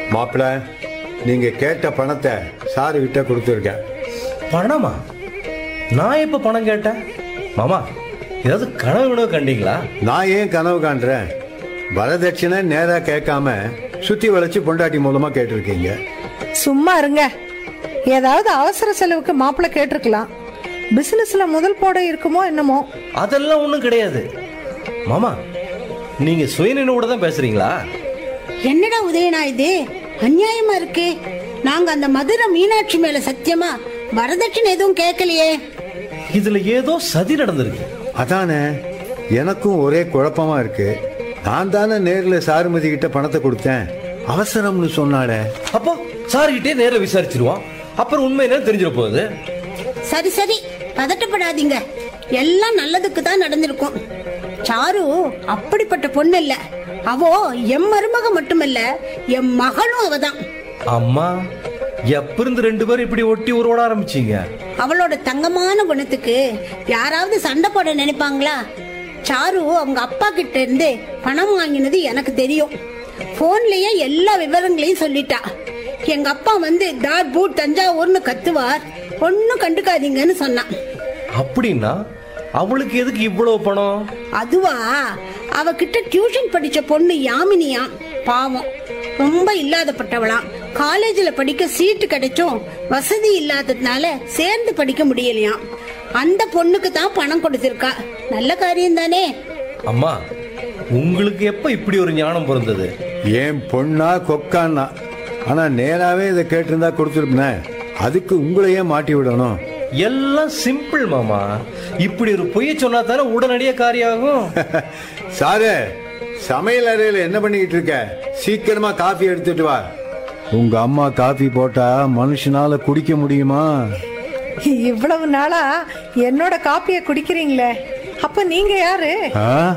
மாப்பிள்ள நீங்க கேட்ட பணத்தை சாரு கிட்ட கொடுத்துருக்கேன் பணமா நான் எப்போ பணம் கேட்டேன் மாமா ஏதாவது கனவு வினவு கண்டீங்களா நான் ஏன் கனவு காண்றேன் வரதட்சணை நேரா கேட்காம சுத்தி வளைச்சு பொண்டாட்டி மூலமா கேட்டிருக்கீங்க சும்மா இருங்க ஏதாவது அவசர செலவுக்கு மாப்பிள்ளை கேட்டிருக்கலாம் பிசினஸ்ல முதல் போட இருக்குமோ என்னமோ அதெல்லாம் ஒன்றும் கிடையாது மாமா நீங்க சுயநினைவோட தான் பேசுறீங்களா என்னடா உதயனா இது அநியாயமா இருக்கு நாங்க அந்த மதுரை மீனாட்சி மேல சத்தியமா வரதட்சணை எதுவும் கேட்கலையே இதுல ஏதோ சதி நடந்திருக்கு அதானே எனக்கும் ஒரே குழப்பமா இருக்கு நான் தானே நேர்ல சாருமதி கிட்ட பணத்தை கொடுத்தேன் அவசரம்னு சொன்னாலே அப்போ சார்கிட்டே நேரில் விசாரிச்சிருவோம் அப்புறம் உண்மை என்னன்னு தெரிஞ்சிட போகுது சரி சரி பதட்டப்படாதீங்க எல்லாம் நல்லதுக்கு தான் நடந்திருக்கும் சாரு அப்படிப்பட்ட பொண்ணு இல்ல அவோ எம் மருமக மட்டுமல்ல எம் மகளும் அவதான் அம்மா எப்ப இருந்து ரெண்டு பேரும் இப்படி ஒட்டி உருவாட ஆரம்பிச்சீங்க அவளோட தங்கமான குணத்துக்கு யாராவது சண்டை போட நினைப்பாங்களா சாரு அவங்க அப்பா கிட்ட இருந்து பணம் வாங்கினது எனக்கு தெரியும் போன்லயே எல்லா விவரங்களையும் சொல்லிட்டா எங்க அப்பா வந்து தாட் பூட் தஞ்சாவூர்னு கத்துவார் ஒன்னும் கண்டுக்காதீங்கன்னு சொன்னான் அப்படின்னா அவளுக்கு எதுக்கு இவ்வளவு பணம் அதுவா அவகிட்ட டியூஷன் படிச்ச பொண்ணு யாமினியா பாவம் ரொம்ப இல்லாதப்பட்டவளாம் காலேஜ்ல படிக்க சீட்டு கிடைச்சும் வசதி இல்லாததுனால சேர்ந்து படிக்க முடியலையாம் அந்த பொண்ணுக்கு தான் பணம் கொடுத்திருக்கா நல்ல காரியம் தானே அம்மா உங்களுக்கு எப்ப இப்படி ஒரு ஞானம் பிறந்தது ஏன் பொண்ணா கொக்கான்னா ஆனா நேராவே இதை கேட்டிருந்தா கொடுத்துருப்பேன் அதுக்கு உங்களையே மாட்டி விடணும் எல்லாம் சிம்பிள் மாமா இப்படி ஒரு பொய்ய சொன்னா தானே உடனடியே காரியாகும் சாரு சமையல் அறையில என்ன பண்ணிக்கிட்டு இருக்க சீக்கிரமா காஃபி எடுத்துட்டு வா உங்க அம்மா காஃபி போட்டா மனுஷனால குடிக்க முடியுமா இவ்வளவு நாளா என்னோட காப்பியை குடிக்கிறீங்களே அப்ப நீங்க யாரு ஆ